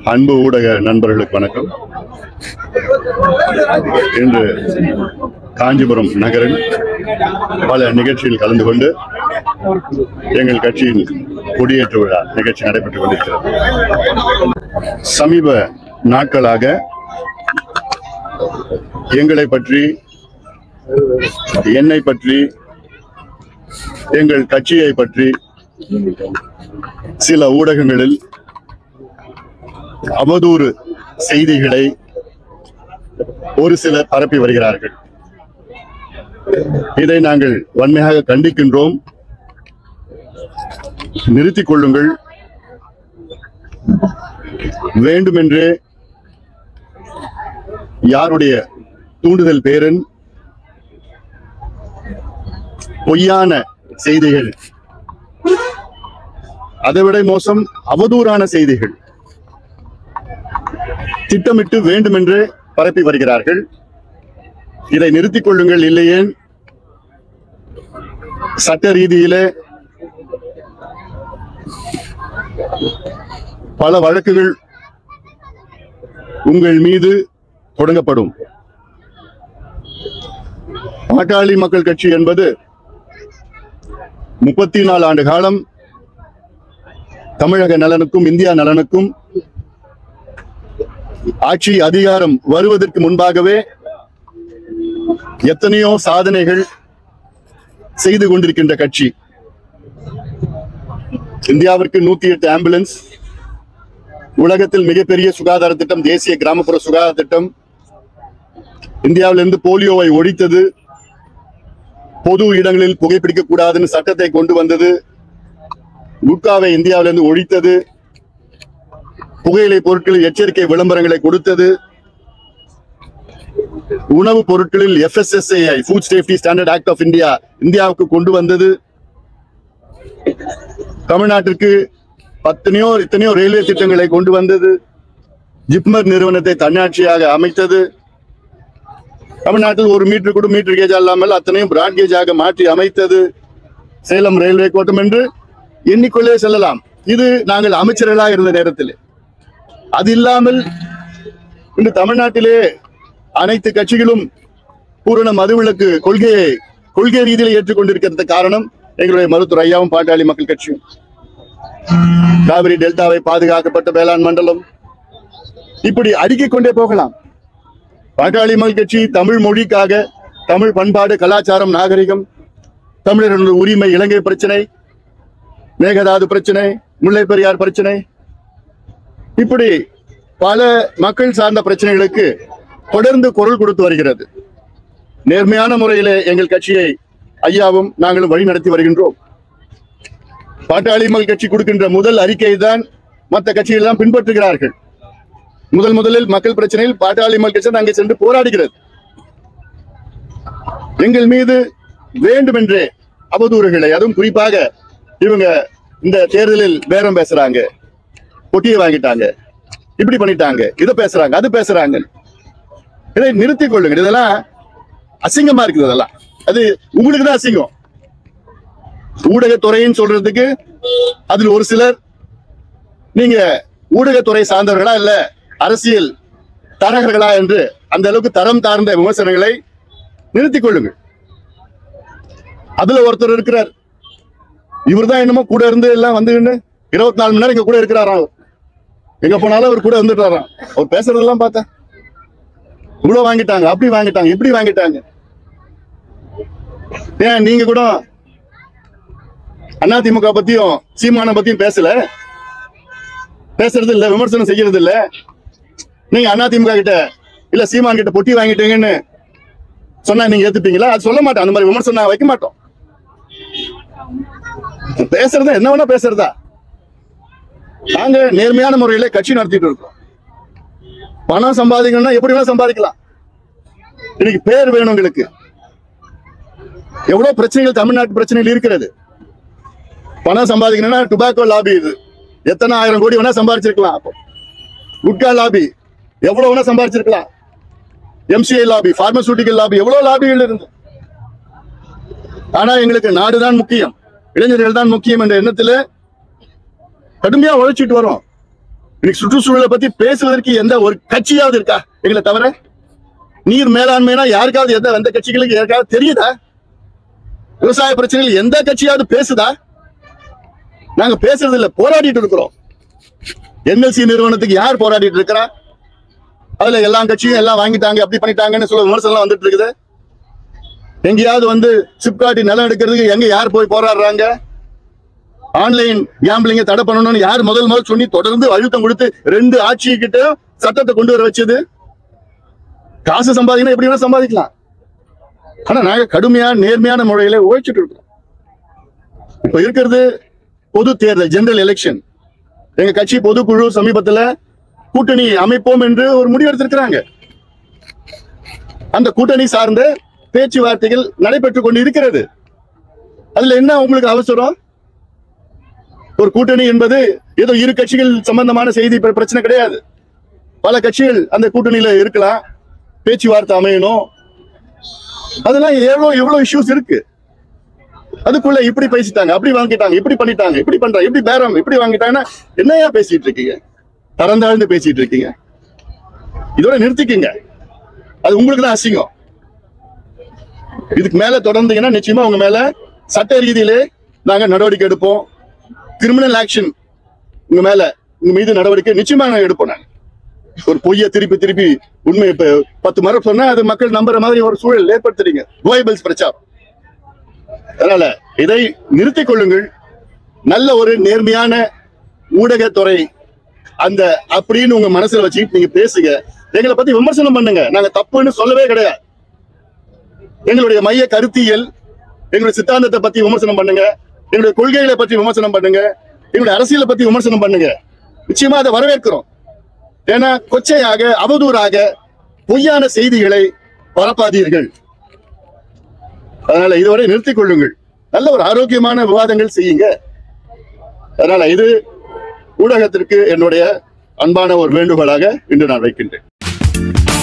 அன்பு ஊடக நண்பர்களுக்கு வணக்கம் இன்று காஞ்சிபுரம் நகரில் பல நிகழ்ச்சியில் கலந்து கொண்டு எங்கள் கட்சியின் கொடியேற்று விழா நிகழ்ச்சி நடைபெற்றுக் கொண்டிருக்கிறது சமீப நாட்களாக எங்களை பற்றி என்னை பற்றி எங்கள் கட்சியை பற்றி சில ஊடகங்களில் அவதூறு செய்திகளை ஒரு சிலர் பரப்பி வருகிறார்கள் இதை நாங்கள் வன்மையாக கண்டிக்கின்றோம் நிறுத்திக் கொள்ளுங்கள் வேண்டுமென்றே யாருடைய தூண்டுதல் பேரன் பொய்யான செய்திகள் அதைவிட மோசம் அவதூறான செய்திகள் திட்டமிட்டு வேண்டுமென்று பரப்பி வருகிறார்கள் இதை நிறுத்திக் கொள்ளுங்கள் இல்லையேன் சட்ட ரீதியிலே பல வழக்குகள் உங்கள் மீது தொடங்கப்படும் பாட்டாளி மக்கள் கட்சி என்பது முப்பத்தி நாலு ஆண்டு காலம் தமிழக நலனுக்கும் இந்தியா நலனுக்கும் ஆட்சி அதிகாரம் வருவதற்கு முன்பாகவே எத்தனையோ சாதனைகள் செய்து கொண்டிருக்கின்ற கட்சி இந்தியாவிற்கு நூத்தி எட்டு ஆம்புலன்ஸ் உலகத்தில் மிகப்பெரிய சுகாதார திட்டம் தேசிய கிராமப்புற சுகாதார திட்டம் இந்தியாவிலிருந்து போலியோவை ஒழித்தது பொது இடங்களில் புகைப்பிடிக்க கூடாதுன்னு சட்டத்தை கொண்டு வந்தது குட்காவை இந்தியாவிலிருந்து ஒழித்தது புகையிலை பொருட்களில் எச்சரிக்கை விளம்பரங்களை கொடுத்தது உணவுப் பொருட்களில் FSSAI Food Safety Standard Act of India இந்தியாவுக்கு கொண்டு வந்தது தமிழ்நாட்டிற்கு பத்தனையோ இத்தனையோ ரயில்வே திட்டங்களை கொண்டு வந்தது ஜிப்மர் நிறுவனத்தை தன்னாட்சியாக அமைத்தது தமிழ்நாட்டில் ஒரு மீட்டர் கூட மீட்டர் கேஜ் இல்லாமல் அத்தனையும் பிராட் கேஜாக மாற்றி அமைத்தது சேலம் ரயில்வே கோட்டம் என்று எண்ணிக்கொள்ளே செல்லலாம் இது நாங்கள் அமைச்சர்களாக இருந்த நேரத்தில் அது இல்லாமல் இன்று தமிழ்நாட்டிலே அனைத்து கட்சிகளும் பூரண மதுவிலக்கு கொள்கையை கொள்கை ரீதியில் ஏற்றுக்கொண்டிருக்கிறது காரணம் எங்களுடைய மருத்துவர் ஐயாவும் பாட்டாளி மக்கள் கட்சியும் காவிரி டெல்டாவை பாதுகாக்கப்பட்ட வேளாண் மண்டலம் இப்படி அடுக்கிக் கொண்டே போகலாம் பாட்டாளி மக்கள் கட்சி தமிழ் மொழிக்காக தமிழ் பண்பாடு கலாச்சாரம் நாகரிகம் தமிழர்களுடைய உரிமை இலங்கை பிரச்சனை மேகதாது பிரச்சனை முல்லை பெரியார் பிரச்சனை இப்படி பல மக்கள் சார்ந்த பிரச்சனைகளுக்கு தொடர்ந்து குரல் கொடுத்து வருகிறது நேர்மையான முறையிலே எங்கள் கட்சியை ஐயாவும் நாங்களும் வழி நடத்தி வருகின்றோம் பாட்டாளி மக்கள் கட்சி கொடுக்கின்ற முதல் அறிக்கை தான் மற்ற கட்சிகள் தான் பின்பற்றுகிறார்கள் முதல் முதலில் மக்கள் பிரச்சனையில் பாட்டாளி மக்கள் கட்சி அங்கே சென்று போராடுகிறது எங்கள் மீது வேண்டுமென்றே அவதூறுகளை அதுவும் குறிப்பாக இவங்க இந்த தேர்தலில் பேரம் பேசுறாங்க பொட்டியை வாங்கிட்டாங்க இப்படி பண்ணிட்டாங்க இதை பேசுறாங்க அது பேசுறாங்க இதை நிறுத்திக் கொள்ளுங்க இதெல்லாம் அசிங்கமா இருக்குது அதெல்லாம் அது உங்களுக்கு தான் அசிங்கம் ஊடகத்துறைன்னு சொல்றதுக்கு அதில் ஒரு சிலர் நீங்க ஊடகத்துறை சார்ந்தவர்களா இல்ல அரசியல் தரகர்களா என்று அந்த அளவுக்கு தரம் தார்ந்த விமர்சனங்களை நிறுத்திக் கொள்ளுங்கள் அதுல ஒருத்தர் இருக்கிறார் இவர்தான் என்னமோ கூட இருந்து எல்லாம் வந்து இருபத்தி நாலு மணி நேரம் இங்க கூட இருக்கிறாராம் எங்க போனாலும் அவர் கூட வந்துட்டாராம் அவர் பேசுறதெல்லாம் பார்த்தேன் இவ்வளவு வாங்கிட்டாங்க அப்படி வாங்கிட்டாங்க இப்படி வாங்கிட்டாங்க ஏன் நீங்க கூட அதிமுக பத்தியும் சீமான பத்தியும் பேசல பேசுறது இல்ல விமர்சனம் செய்யறது இல்ல நீங்க அதிமுக கிட்ட இல்ல சீமான் கிட்ட பொட்டி வாங்கிட்டீங்கன்னு சொன்னா நீங்க ஏத்துப்பீங்களா அது சொல்ல மாட்டோம் அந்த மாதிரி விமர்சனம் நான் வைக்க மாட்டோம் பேசுறதா என்ன வேணா பேசுறதா நாங்க நேர்மையான முறையில கட்சி நடத்திட்டு இருக்கோம் பணம் சம்பாதிக்கணும்னா எப்படி வேணா சம்பாதிக்கலாம் இன்னைக்கு பேர் வேணும் உங்களுக்கு எவ்வளவு பிரச்சனைகள் தமிழ்நாட்டு பிரச்சனைகள் இருக்கிறது பணம் சம்பாதிக்கணும்னா டுபாக்கோ லாபி இது எத்தனை ஆயிரம் கோடி வேணா சம்பாதிச்சிருக்கலாம் அப்போ குட்கா லாபி எவ்வளவு வேணா சம்பாதிச்சிருக்கலாம் எம்சிஐ லாபி பார்மசூட்டிக்கல் லாபி எவ்வளவு லாபிகள் இருந்து ஆனா எங்களுக்கு நாடுதான் முக்கியம் இளைஞர்கள் தான் முக்கியம் என்ற எண்ணத்துல கடுமையா உழைச்சிட்டு வரோம் இன்னைக்கு சுற்றுச்சூழலை பத்தி பேசுவதற்கு எந்த ஒரு கட்சியாவது இருக்கா எங்களை தவிர நீர் மேலாண்மைனா யாருக்காவது எந்த எந்த கட்சிகளுக்கு யாருக்காவது தெரியுதா விவசாய பிரச்சனைகள் எந்த கட்சியாவது பேசுதா நாங்க பேசுறது இல்ல போராடிட்டு இருக்கிறோம் என்எல்சி நிறுவனத்துக்கு யார் போராடிட்டு இருக்கிறா அதுல எல்லா கட்சியும் எல்லாம் வாங்கிட்டாங்க அப்படி பண்ணிட்டாங்கன்னு சொல்ல விமர்சனம் வந்துட்டு இருக்குது எங்கேயாவது வந்து சிப்காட்டி நிலம் எடுக்கிறதுக்கு எங்க யார் போய் போராடுறாங்க ஆன்லைன் கேம்பிளிங்க தடை பண்ணணும்னு யார் முதல் முதல் சொல்லி தொடர்ந்து அழுத்தம் கொடுத்து ரெண்டு ஆட்சி கிட்ட சட்டத்தை கொண்டு வர வச்சது காசு சம்பாதிக்கணும் எப்படி வேணா சம்பாதிக்கலாம் ஆனா நாங்க கடுமையான நேர்மையான முறையில உழைச்சிட்டு இருக்கோம் இப்ப இருக்கிறது பொது தேர்தல் ஜெனரல் எலெக்ஷன் எங்க கட்சி பொதுக்குழு சமீபத்துல கூட்டணி அமைப்போம் என்று ஒரு முடிவெடுத்திருக்கிறாங்க அந்த கூட்டணி சார்ந்த பேச்சுவார்த்தைகள் நடைபெற்றுக் கொண்டு இருக்கிறது அதுல என்ன உங்களுக்கு அவசரம் ஒரு கூட்டணி என்பது ஏதோ இரு கட்சிகள் சம்பந்தமான செய்தி பிர- பிரச்சனை கிடையாது பல கட்சிகள் அந்த கூட்டணியில இருக்கலாம் பேச்சுவார்த்தை அமையணும் அதெல்லாம் எவ்வளவு எவ்வளவு இஷ்யூஸ் இருக்கு அதுக்குள்ள இப்படி பேசிட்டாங்க அப்படி வாங்கிட்டாங்க இப்படி பண்ணிட்டாங்க இப்படி பண்றாங்க இப்படி பேரம் இப்படி வாங்கிட்டாங்கன்னா என்னையா பேசிட்டு இருக்கீங்க தரந்தாழ்ந்து பேசிட்டு இருக்கீங்க இதோட நிறுத்திக்கங்க அது உங்களுக்கு தான் அசிங்கம் இதுக்கு மேல தொடர்ந்தீங்கன்னா நிச்சயமா உங்க மேல சட்ட ரீதியிலே நாங்க நடவடிக்கை எடுப்போம் கிரிமினல் ஆக்ஷன் உங்க மேல உங்க மீது நடவடிக்கை நிச்சயமா நாங்க எடுப்போம் நாங்க ஒரு பொய்யை திருப்பி திருப்பி உண்மை இப்ப பத்து முறை சொன்னா அது மக்கள் நம்புற மாதிரி ஒரு சூழல் ஏற்படுத்துறீங்க கோயபிள்ஸ் பிரச்சாரம் அதனால இதை நிறுத்திக் கொள்ளுங்கள் நல்ல ஒரு நேர்மையான ஊடகத்துறை அந்த அப்படின்னு உங்க மனசுல வச்சுக்கிட்டு நீங்க பேசுங்க எங்களை பத்தி விமர்சனம் பண்ணுங்க நாங்க தப்புன்னு சொல்லவே கிடையாது எங்களுடைய மைய கருத்தியல் எங்களுடைய சித்தாந்தத்தை பத்தி விமர்சனம் பண்ணுங்க எங்களுடைய கொள்கைகளை பற்றி விமர்சனம் பண்ணுங்க எங்களுடைய அரசியலை பத்தி விமர்சனம் பண்ணுங்க நிச்சயமா அதை வரவேற்கிறோம் ஏன்னா கொச்சையாக அவதூறாக பொய்யான செய்திகளை பரப்பாதீர்கள் அதனால இதுவரை நிறுத்திக் கொள்ளுங்கள் நல்ல ஒரு ஆரோக்கியமான விவாதங்கள் செய்யுங்க அதனால இது ஊடகத்திற்கு என்னுடைய அன்பான ஒரு வேண்டுகோளாக இன்று நான் வைக்கின்றேன்